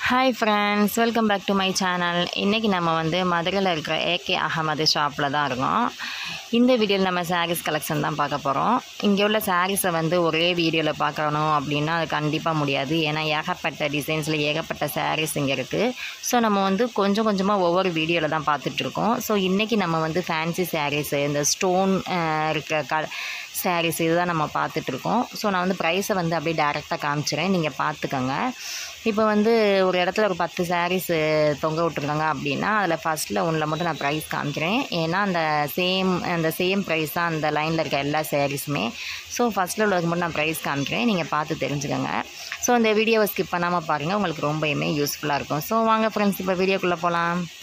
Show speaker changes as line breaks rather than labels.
hi friends welcome back to my channel இன்றைக்கி நம்ம வந்து மதுரையில் இருக்கிற ஏகே அகமது ஷாப்பில் தான் இருக்கோம் இந்த வீடியோவில் நம்ம சாரீஸ் கலெக்ஷன் தான் பார்க்க போகிறோம் இங்கே உள்ள சாரீஸை வந்து ஒரே வீடியோவில் பார்க்கணும் அப்படின்னா அது கண்டிப்பாக முடியாது ஏன்னா ஏகப்பட்ட டிசைன்ஸில் ஏகப்பட்ட சாரீஸ் இங்கே இருக்குது ஸோ நம்ம வந்து கொஞ்சம் கொஞ்சமாக ஒவ்வொரு வீடியோவில் தான் பார்த்துட்ருக்கோம் ஸோ இன்றைக்கி நம்ம வந்து ஃபேன்சி சாரீஸு இந்த ஸ்டோன் இருக்க க சாரீஸ் இதுதான் நம்ம பார்த்துட்ருக்கோம் ஸோ நான் வந்து ப்ரைஸை வந்து அப்படியே டேரெக்டாக காமிச்சிடுறேன் நீங்கள் பார்த்துக்கோங்க இப்போ வந்து ஒரு இடத்துல ஒரு பத்து சாரீஸ் தொங்க விட்ருக்காங்க அப்படின்னா அதில் ஃபஸ்ட்டில் ஒன்றில் மட்டும் நான் ப்ரைஸ் காமிக்கிறேன் ஏன்னா அந்த சேம் அந்த சேம் ப்ரைஸ் தான் அந்த லைனில் இருக்க எல்லா சாரீஸுமே ஸோ ஃபஸ்ட்டில் உள்ளதுக்கு மட்டும் நான் ப்ரைஸ் காமிக்கிறேன் நீங்கள் பார்த்து தெரிஞ்சுக்கோங்க ஸோ இந்த வீடியோவை ஸ்கிப் பண்ணாமல் பாருங்கள் உங்களுக்கு ரொம்பவுமே யூஸ்ஃபுல்லாக இருக்கும் ஸோ வாங்க ஃப்ரெண்ட்ஸ் இப்போ வீடியோக்குள்ளே போகலாம்